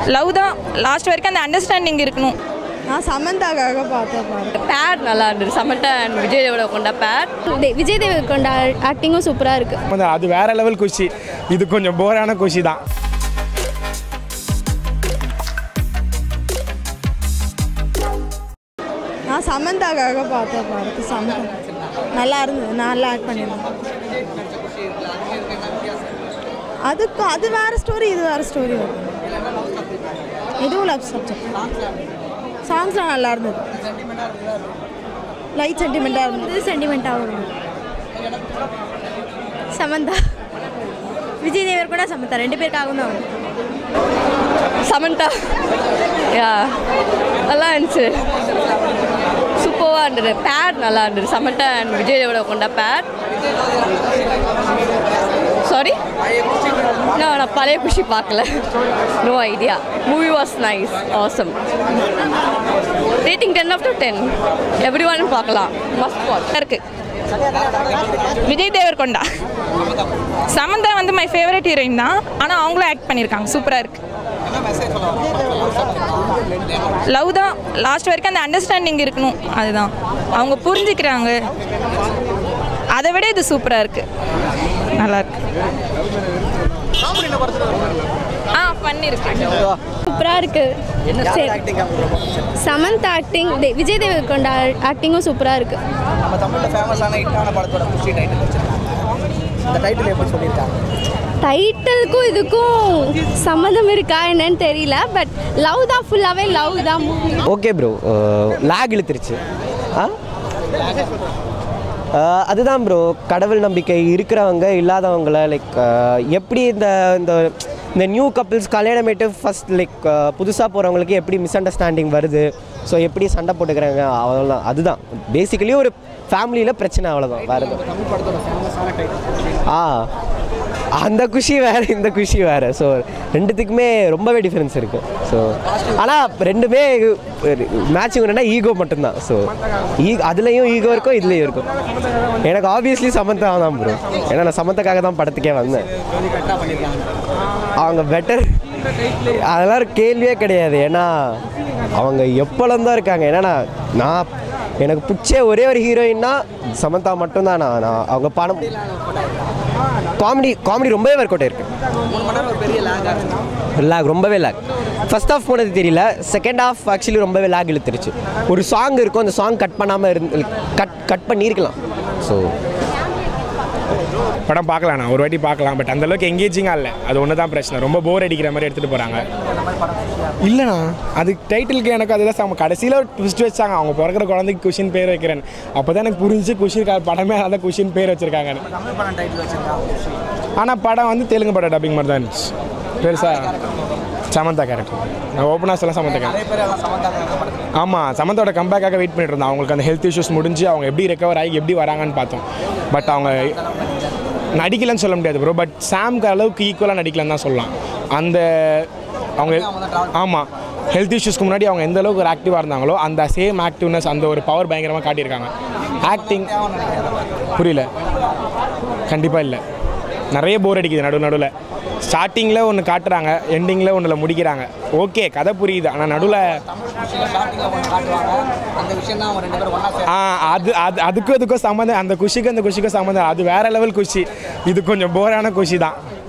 love தான் last வரைக்கும் அந்த அண்டர்ஸ்டாண்டிங் இருக்கணும் நான் சமந்தாக்காக பார்த்தேன் பாரு பேர் நல்லா இருந்தது சமட்டா அண்ட் விஜய் தேவோட கொண்ட பேர் விஜய் தேவர்கொண்ட ஆக்டிங்கும் சூப்பராக இருக்குது வந்து அது வேற லெவல் குஷி இது கொஞ்சம் போரான குஷி தான் நான் சமந்தாக்காக பார்த்தேன் பாரு சமந்தா நல்லா இருந்தது நல்லா ஆக்ட் பண்ணியிருந்தேன் அதுக்கு அது வேற ஸ்டோரி இது வேற ஸ்டோரி இதுவும் லவ் சப்ஜெக்ட் சாங்ஸ்லாம் நல்லா இருந்தது லைட் சென்டிமெண்ட்டாக இருந்தது இது சென்டிமெண்ட்டாக வரும் சமந்தா விஜய் தேவர் கூட சமந்தா ரெண்டு பேருக்காகவும் தான் வரும் சமந்தா யா நல்லா இருந்துச்சு சூப்பராக இருந்தது பேர் நல்லா இருந்தது சமட்டா அண்ட் விஜய் தேவோட கொண்ட பேர் சாரி நான் நான் பழைய குஷி பார்க்கல no idea movie was nice awesome rating ten of to ten every one பார்க்கலாம் மஸ்ட் வாட்ச் இருக்கு விஜய் தேவர்கொண்டா சமந்தா வந்து மை ஃபேவரட் ஹீரோயின் தான் ஆனால் அவங்களும் ஆக்ட் பண்ணியிருக்காங்க சூப்பராக இருக்கு லவ் தான் லாஸ்ட் வரைக்கும் அந்த அண்டர்ஸ்டாண்டிங் இருக்கணும் அதுதான் அவங்க புரிஞ்சுக்கிறாங்க அதை விட இது சூப்பராக இருக்கு நல்லா இருக்கு ஆ பண்ணிருக்கு சூப்பராக இருக்குது சரி சமந்தா ஆக்டிங் விஜய் தேவர்கொண்ட ஆக்டிங்கும் சூப்பராக இருக்குது நம்ம தமிழில் ஃபேமஸான ஹிட்டான படத்தோட குஷி டைட்டில் வச்சிருக்காங்க இந்த டைட்டில் எப்படி சொல்லியிருக்காங்க டைட்டிலுக்கும் இதுக்கும் சம்மந்தம் இருக்கா என்னன்னு தெரியல பட் லவ் தான் ஃபுல்லாகவே லவ் தான் மூவி ஓகே ப்ரோ லேக் இழுத்துருச்சு ஆ அஹ், அதுதான் ப்ரோ கடவுள் நம்பிக்கை இருக்கிறவங்க இல்லாதவங்கள லைக் எப்படி இந்த இந்த இந்த நியூ கப்பிள்ஸ் கல்யாணமேட்டு ஃபஸ்ட் லைக் புதுசாக போகிறவங்களுக்கு எப்படி மிஸ் அண்டர்ஸ்டாண்டிங் வருது ஸோ எப்படி சண்டை போட்டுக்கிறாங்க அவ்வளோதான் அதுதான் பேசிக்கலி ஒரு ஃபேமிலியில் பிரச்சனை அவ்வளோதான் வேறு எதுவும் தமிழ் படத்தோட ஃபேமஸான டைட்டில் ஆ அந்த குஷி வேறு இந்த குஷி வேறு ஸோ ரெண்டுத்துக்குமே ரொம்பவே டிஃப்ரென்ஸ் இருக்குது ஸோ ஆனால் ரெண்டுமே மேட்சிங் என்னன்னா ஈகோ மட்டும்தான் ஸோ ஈ அதுலேயும் ஈகோ இருக்கும் இதுலேயும் இருக்கும் எனக்கு ஆப்வியஸ்லி சமந்தா தான் ப்ரோ ஏன்னா நான் சமந்தக்காக தான் படத்துக்கே வந்தேன் ஜோதி கரெக்டாக பண்ணியிருக்காங்க அவங்க பெட்டர் அதெல்லாம் ஒரு கேள்வியே கிடையாது ஏன்னா அவங்க எப்போலம் தான் இருக்காங்க ஏன்னா நான் நான் எனக்கு பிடிச்ச ஒரே ஒரு ஹீரோயின்னா சமந்தா மட்டும்தான் நான் நான் அவங்க படம் காமெடி காமெடி ரொம்பவே ஒர்க் அவுட் இருக்கு மூணு மணி நேரம் ஒரு பெரிய லேங்காக இருக்கு லேக் ரொம்பவே லேக் ஃபர்ஸ்ட் ஹாஃப் போனது தெரியல செகண்ட் ஹாஃப் ஆக்சுவலி ரொம்பவே லேக் இழுத்துருச்சு ஒரு சாங் இருக்கும் அந்த சாங் கட் பண்ணாமல் இருந்து கட் கட் பண்ணியிருக்கலாம் ஸோ படம் பார்க்கலாம் நான் ஒரு வாட்டி பார்க்கலாம் பட் அந்த அளவுக்கு எங்கேஜிங்காக இல்லை அது ஒன்று தான் பிரச்சனை ரொம்ப போர் அடிக்கிற மாதிரி எடுத்துகிட்டு போகிறாங்க இல்லைண்ணா அது டைட்டிலுக்கு எனக்கு அதுதான் சம கடைசியில் ஒரு ட்விஸ்ட் வச்சாங்க அவங்க பிறக்கிற குழந்தைக்கு குஷின் பேர் வைக்கிறேன் அப்போ தான் எனக்கு புரிஞ்சு குஷின் படமே அதான் குஷின் பேர் வச்சுருக்காங்கன்னு தமிழ் படம் டைட்டில் வச்சிருக்காங்க ஆனால் படம் வந்து தெலுங்கு படம் டப்பிங் மாதிரி தான் இருந்துச்சு பெருசாக சமந்தா கேரக்டர் நான் ஓப்பனாக சொல்ல சமந்தா கேரக்டர் நிறைய பேர் எல்லாம் சமந்தாங்க படத்தில் ஆமாம் சமந்தோட கம்பேக்காக வெயிட் பண்ணிட்டு இருந்தோம் அவங்களுக்கு அந்த ஹெல்த் இஷ்யூஸ் முடிஞ்சு அவங்க எப்படி ரெக்கவர் ஆகி எப்படி வராங்கன்னு பார்த்தோம் பட் அவங்க நடிக்கலன்னு சொல்ல முடியாது ப்ரோ பட் சாம்க்கு அளவுக்கு ஈக்குவலாக நடிக்கலன்னு தான் சொல்லலாம் அந்த அவங்க ஆமாம் ஹெல்த் இஷ்யூஸ்க்கு முன்னாடி அவங்க எந்த அளவுக்கு ஒரு ஆக்டிவாக இருந்தாங்களோ அந்த சேம் ஆக்டிவ்னஸ் அந்த ஒரு பவர் பயங்கரமாக காட்டியிருக்காங்க ஆக்டிங் புரியல கண்டிப்பாக இல்லை நிறைய போர் அடிக்குது நடு நடுவில் ஸ்டார்டிங்கில் ஒன்று காட்டுறாங்க எண்டிங்கில் ஒன்றில் முடிக்கிறாங்க ஓகே கதை புரியுது ஆனால் நடுவில் ஸ்டார்டிங்கில் ஒன்று காட்டுவாங்க அந்த விஷயம் தான் அவங்க ரெண்டு பேரும் ஒன்றா சேர்ந்து ஆ அது அது அதுக்கும் இதுக்கும் சம்மந்தம் அந்த குஷிக்கு அந்த குஷிக்கும் சம்மந்தம் அது வேற லெவல் குஷி இது கொஞ்சம் போரான குஷி தான்